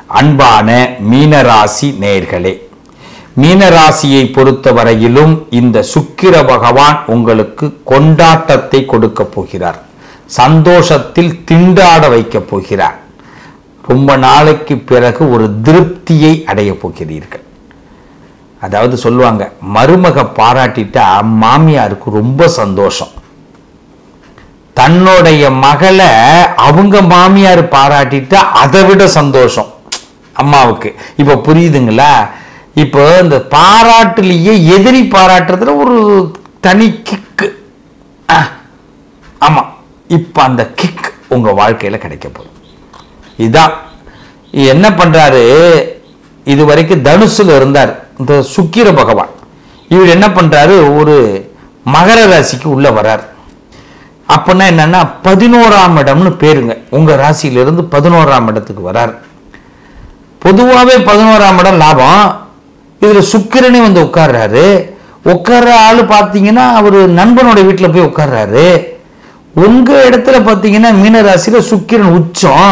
அன்பான மீனராசி நேர்களே மீனராசியை பொறுத்தவரையிலும் இந்த சுக்கிர பகவான் உங்களுக்கு கொண்டாட்டத்தை கொடுக்க போகிறார் சந்தோஷத்தில் திண்டாட வைக்கப் போகிறார் ரொம்ப நாளைக்கு பிறகு ஒரு திருப்தியை அடைய போகிறீர்கள் அதாவது சொல்லுவாங்க மருமக பாராட்டிட்டா மாமியாருக்கு ரொம்ப சந்தோஷம் தன்னுடைய மகளை அவங்க மாமியார் பாராட்டிட்டா அதை விட சந்தோஷம் அம்மாவுக்கு இப்ப புரியுதுங்களா இப்போ இந்த பாராட்டுலேயே எதிரி பாராட்டுறதுல ஒரு தனி கிக்கு ஆமா இப்ப அந்த கிக் உங்க வாழ்க்கையில கிடைக்க போகுது இதான் என்ன பண்றாரு இது வரைக்கும் தனுசுல இருந்தார் இந்த சுக்கிர பகவான் இவர் என்ன பண்றாரு ஒரு மகர ராசிக்கு உள்ள வரார் அப்படின்னா என்னன்னா பதினோராம் இடம்னு பேருங்க உங்க ராசியிலிருந்து பதினோராம் இடத்துக்கு வரார் பொதுவாகவே பதினோராம் இடம் லாபம் இதுல சுக்கிரனே வந்து உட்கார்றாரு உட்கார்ற ஆளு பார்த்தீங்கன்னா அவர் நண்பனோட வீட்டில் போய் உட்கார்றாரு உங்க இடத்துல பார்த்தீங்கன்னா மீன ராசியில சுக்கிரன் உச்சம்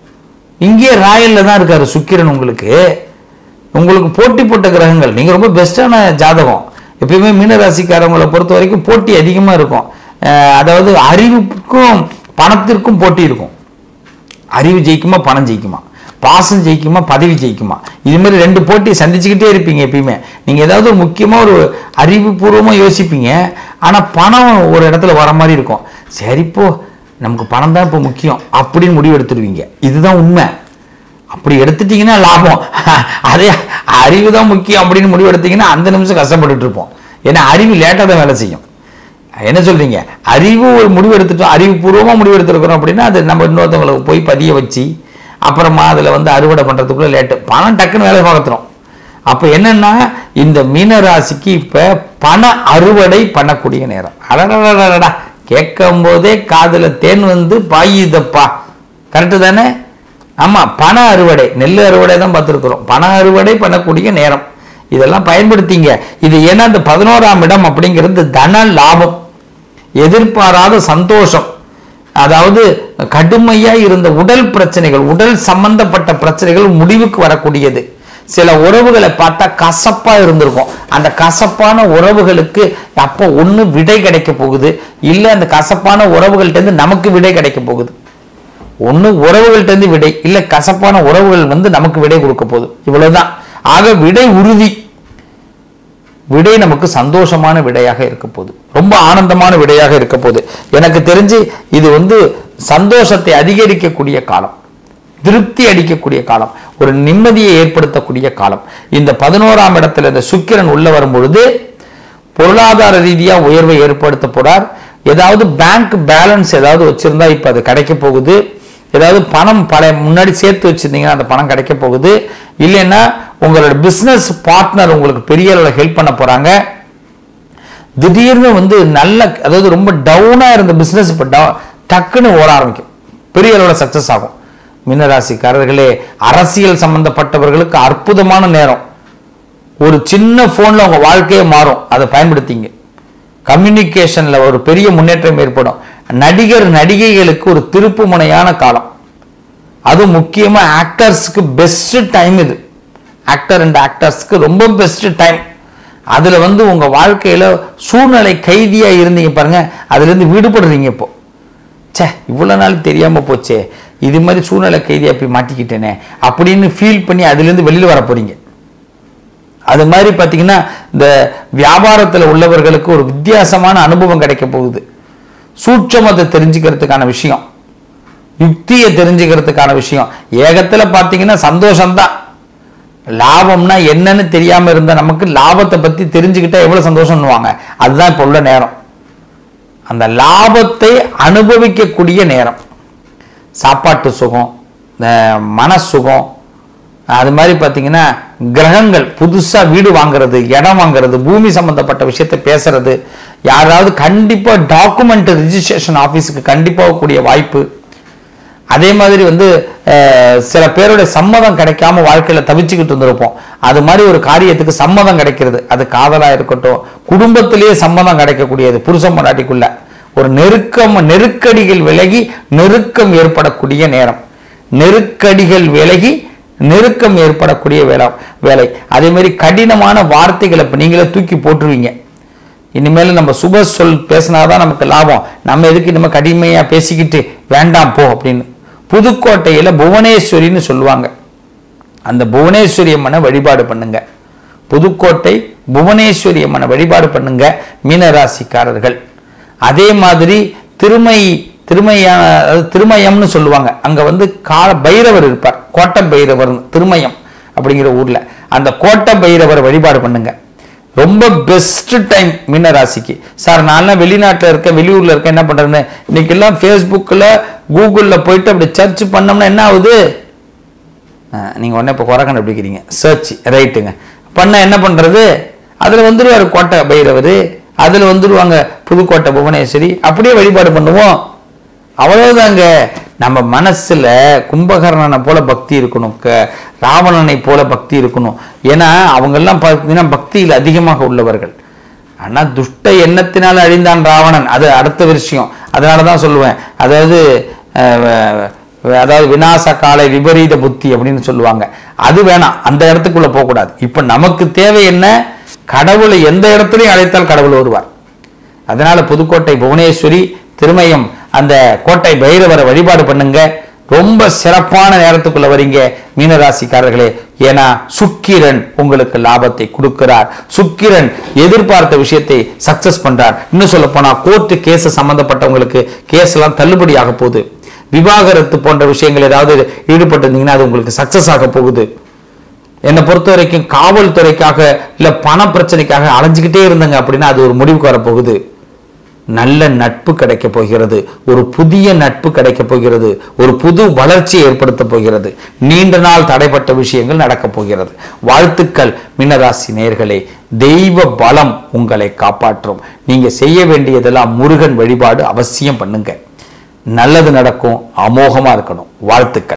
இங்கே ராயல்ல தான் இருக்காரு சுக்கிரன் உங்களுக்கு உங்களுக்கு போட்டி போட்ட கிரகங்கள் நீங்க ரொம்ப பெஸ்டான ஜாதகம் எப்பயுமே மீனராசிக்காரங்களை பொறுத்த வரைக்கும் போட்டி அதிகமா இருக்கும் அஹ் அதாவது அறிவுக்கும் பணத்திற்கும் போட்டி இருக்கும் அறிவு ஜெயிக்குமா பணம் ஜெயிக்குமா பாசம் ஜெயிக்குமா பதவி ஜெயிக்குமா இது மாதிரி ரெண்டு போட்டி சந்திச்சுக்கிட்டே இருப்பீங்க எப்பயுமே நீங்க ஏதாவது ஒரு முக்கியமா ஒரு அறிவுபூர்வமா யோசிப்பீங்க ஆனா பணம் ஒரு இடத்துல வர மாதிரி இருக்கும் சரி போ நமக்கு பணம் தான் இப்போ முக்கியம் அப்படின்னு முடிவு எடுத்துடுவீங்க இதுதான் உண்மை அப்படி எடுத்துட்டீங்கன்னா லாபம் அதே அறிவு தான் முக்கியம் அப்படின்னு முடிவு எடுத்தீங்கன்னா அந்த நிமிஷம் கஷ்டப்பட்டுட்டு இருப்போம் ஏன்னா அறிவு லேட்டாக தான் வேலை செய்யும் என்ன சொல்றீங்க அறிவு ஒரு முடிவு எடுத்துட்டோம் அறிவுபூர்வமா முடிவு எடுத்துருக்கிறோம் அப்படின்னா அது நம்ம இன்னொருத்தவங்களுக்கு போய் பதிய வச்சு அப்புறமா அதில் வந்து அறுவடை பண்ணுறதுக்குள்ள லேட்டு பணம் டக்குன்னு வேலை பார்த்துரும் அப்போ என்னன்னா இந்த மீன ராசிக்கு இப்போ பண அறுவடை பண்ணக்கூடிய நேரம் அடடடடடா கேட்கும் போதே காதுல தேன் வந்து பாயுதப்பா கரெக்டு தானே ஆமா பண அறுவடை நெல் அறுவடை தான் பார்த்துருக்குறோம் பண அறுவடை பண்ணக்கூடிய நேரம் இதெல்லாம் பயன்படுத்திங்க இது ஏன்னா இந்த பதினோராம் இடம் அப்படிங்கிறது தன லாபம் எதிர்பாராத சந்தோஷம் அதாவது கடுமையா இருந்த உடல் பிரச்சனைகள் உடல் சம்பந்தப்பட்ட பிரச்சனைகள் முடிவுக்கு வரக்கூடியது சில உறவுகளை பார்த்தா கசப்பா இருந்திருக்கும் அந்த கசப்பான உறவுகளுக்கு அப்போ ஒண்ணு விடை கிடைக்க போகுது இல்ல அந்த கசப்பான உறவுகள்ட்ட இருந்து நமக்கு விடை கிடைக்க போகுது ஒண்ணு உறவுகள்ட்ட இருந்து விடை இல்ல கசப்பான உறவுகள் வந்து நமக்கு விடை கொடுக்க போகுது இவ்வளவுதான் ஆக விடை உறுதி விடை நமக்கு சந்தோஷமான விடையாக இருக்க போகுது ரொம்ப ஆனந்தமான விடையாக இருக்க போகுது எனக்கு தெரிஞ்சு இது வந்து சந்தோஷத்தை அதிகரிக்கக்கூடிய காலம் திருப்தி அளிக்கக்கூடிய காலம் ஒரு நிம்மதியை ஏற்படுத்தக்கூடிய காலம் இந்த பதினோராம் இடத்துல இந்த சுக்கிரன் உள்ள வரும் பொழுது பொருளாதார ரீதியா உயர்வை ஏற்படுத்த போறார் ஏதாவது பேங்க் பேலன்ஸ் ஏதாவது வச்சிருந்தா இப்ப அது கிடைக்க போகுது ஏதாவது பணம் பழைய முன்னாடி சேர்த்து வச்சிருந்தீங்கன்னா அந்த பணம் கிடைக்க போகுது இல்லைன்னா உங்களோட பிசினஸ் பார்ட்னர் உங்களுக்கு பெரிய அளவில் ஹெல்ப் பண்ண போறாங்க திடீர்னு வந்து நல்ல அதாவது ரொம்ப டவுனா இருந்த பிசினஸ் இப்போ டவு டக்குன்னு ஓட ஆரம்பிக்கும் பெரிய அளவில் சக்சஸ் ஆகும் மீனராசிக்காரர்களே அரசியல் சம்பந்தப்பட்டவர்களுக்கு அற்புதமான நேரம் ஒரு சின்ன போன்ல உங்க வாழ்க்கையே மாறும் அதை பயன்படுத்திங்க கம்யூனிகேஷன்ல ஒரு பெரிய முன்னேற்றம் ஏற்படும் நடிகர் நடிகைகளுக்கு ஒரு திருப்பு முனையான காலம் அது முக்கியமா ஆக்டர்ஸ்க்கு பெஸ்ட் டைம் இது ஆக்டர் அண்ட் ஆக்டர்ஸ்க்கு ரொம்ப பெஸ்ட் டைம் அதுல வந்து உங்க வாழ்க்கையில சூழ்நிலை கைதியா இருந்தீங்க பாருங்க அதுல இருந்து விடுபடுறீங்க இப்போ ச்சே இவ்வளவு நாள் தெரியாம போச்சே இது மாதிரி சூழ்நிலை கைதியா போய் மாட்டிக்கிட்டேனே அப்படின்னு ஃபீல் பண்ணி அதுல இருந்து வெளியில வர போறீங்க அது மாதிரி பார்த்தீங்கன்னா இந்த வியாபாரத்தில் உள்ளவர்களுக்கு ஒரு வித்தியாசமான அனுபவம் கிடைக்க போகுது சூட்சமத்தை தெரிஞ்சுக்கிறதுக்கான விஷயம் யுக்தியை தெரிஞ்சுக்கிறதுக்கான விஷயம் ஏகத்துல பார்த்தீங்கன்னா சந்தோஷம்தான் லாபம்னா என்னன்னு தெரியாம இருந்த நமக்கு லாபத்தை பத்தி தெரிஞ்சுக்கிட்டா எவ்வளவு சந்தோஷம்னுவாங்க அதுதான் இப்போ உள்ள நேரம் அந்த லாபத்தை அனுபவிக்கக்கூடிய நேரம் சாப்பாட்டு சுகம் இந்த மன சுகம் அது மாதிரி பார்த்தீங்கன்னா கிரகங்கள் புதுசா வீடு வாங்குறது இடம் வாங்குறது பூமி சம்பந்தப்பட்ட விஷயத்தை பேசுறது யாராவது கண்டிப்பா டாக்குமெண்ட் ரிஜிஸ்ட்ரேஷன் ஆஃபீஸுக்கு கண்டிப்பா கூடிய வாய்ப்பு அதே மாதிரி வந்து அஹ், சில பேருடைய சம்மதம் கிடைக்காம வாழ்க்கையில தவிச்சுக்கிட்டு இருந்திருப்போம் அது மாதிரி ஒரு காரியத்துக்கு சம்மதம் கிடைக்கிறது அது காதலா இருக்கட்டும் குடும்பத்திலேயே சம்மதம் கிடைக்கக்கூடியது புருஷன் பொண்டாட்டிக்குள்ள ஒரு நெருக்கம் நெருக்கடிகள் விலகி நெருக்கம் ஏற்படக்கூடிய நேரம் நெருக்கடிகள் விலகி நெருக்கம் ஏற்படக்கூடிய வேலை வேலை அதே மாதிரி கடினமான வார்த்தைகளை இப்போ நீங்களே தூக்கி போட்டுருவீங்க இனிமேல் நம்ம சுப சொல் பேசினாதான் நமக்கு லாபம் நம்ம எதுக்கு நம்ம கடுமையா பேசிக்கிட்டு வேண்டாம் போ அப்படின்னு புதுக்கோட்டையில புவனேஸ்வரின்னு சொல்லுவாங்க அந்த புவனேஸ்வரி அம்மனை வழிபாடு பண்ணுங்க புதுக்கோட்டை புவனேஸ்வரி அம்மனை வழிபாடு பண்ணுங்க மீனராசிக்காரர்கள் அதே மாதிரி திருமை திருமையா அதாவது திருமயம்னு சொல்லுவாங்க அங்க வந்து கால பைரவர் இருப்பார் கோட்டை பைரவர் திருமயம் அப்படிங்கிற ஊர்ல அந்த கோட்டை பைரவர் வழிபாடு பண்ணுங்க ரொம்ப பெஸ்ட் டைம் மீன ராசிக்கு சார் நான்லாம் வெளிநாட்டில் இருக்கேன் வெளியூர்ல இருக்கேன் என்ன பண்றேன்னு இன்னைக்கு எல்லாம் ஃபேஸ்புக்கில் கூகுளில் போயிட்டு அப்படி சர்ச் பண்ணோம்னா என்ன ஆகுது அஹ், நீங்க உடனே இப்போ குறை கண்டுபிடிக்கிறீங்க சர்ச் ரைட்டுங்க பண்ண என்ன பண்றது அதுல வந்துருவாரு கோட்டை பைரவர் அதுல வந்துருவாங்க புதுக்கோட்டை புவனேஸ்வரி அப்படியே வழிபாடு பண்ணுவோம் அவ்வளவுதாங்க நம்ம மனசுல கும்பகர்ணனை போல பக்தி இருக்கணும் க- ராவணனை போல பக்தி இருக்கணும் ஏன்னா அவங்கெல்லாம் பார்த்தீங்கன்னா பக்தியில் அதிகமாக உள்ளவர்கள் ஆனா துஷ்ட எண்ணத்தினால் அழிந்தான் ராவணன் அது அடுத்த விஷயம் அதனால தான் சொல்லுவேன் அதாவது அஹ், அதாவது விநாச கால விபரீத புத்தி அப்படின்னு சொல்லுவாங்க அது வேணாம் அந்த இடத்துக்குள்ள போகக்கூடாது இப்ப நமக்கு தேவை என்ன கடவுளை எந்த இடத்துலையும் அழைத்தால் கடவுள் வருவார் அதனால புதுக்கோட்டை புவனேஸ்வரி திருமயம் அந்த கோட்டை பைரவரை வழிபாடு பண்ணுங்க ரொம்ப சிறப்பான நேரத்துக்குள்ள வரீங்க மீனராசிக்காரர்களே ஏன்னா சுக்கிரன் உங்களுக்கு லாபத்தை கொடுக்கிறார் சுக்கிரன் எதிர்பார்த்த விஷயத்தை சக்சஸ் பண்றார் இன்னும் சொல்ல போனா கோர்ட்டு கேஸ் சம்பந்தப்பட்டவங்களுக்கு கேஸ் எல்லாம் தள்ளுபடி ஆக போகுது விவாகரத்து போன்ற விஷயங்கள் ஏதாவது ஈடுபட்டிருந்தீங்கன்னா அது உங்களுக்கு சக்சஸ் ஆக போகுது என்னை பொறுத்த வரைக்கும் காவல்துறைக்காக இல்ல பண பிரச்சனைக்காக அலைஞ்சுக்கிட்டே இருந்தங்க அப்படின்னா அது ஒரு முடிவுக்கு வரப்போகுது நல்ல நட்பு கிடைக்க போகிறது ஒரு புதிய நட்பு கிடைக்க போகிறது ஒரு புது வளர்ச்சி ஏற்படுத்த போகிறது நீண்ட நாள் தடைப்பட்ட விஷயங்கள் நடக்க போகிறது வாழ்த்துக்கள் மீனராசி நேர்களே தெய்வ பலம் உங்களை காப்பாற்றும் நீங்க செய்ய வேண்டியதெல்லாம் முருகன் வழிபாடு அவசியம் பண்ணுங்க நல்லது நடக்கும் அமோகமா இருக்கணும் வாழ்த்துக்கள்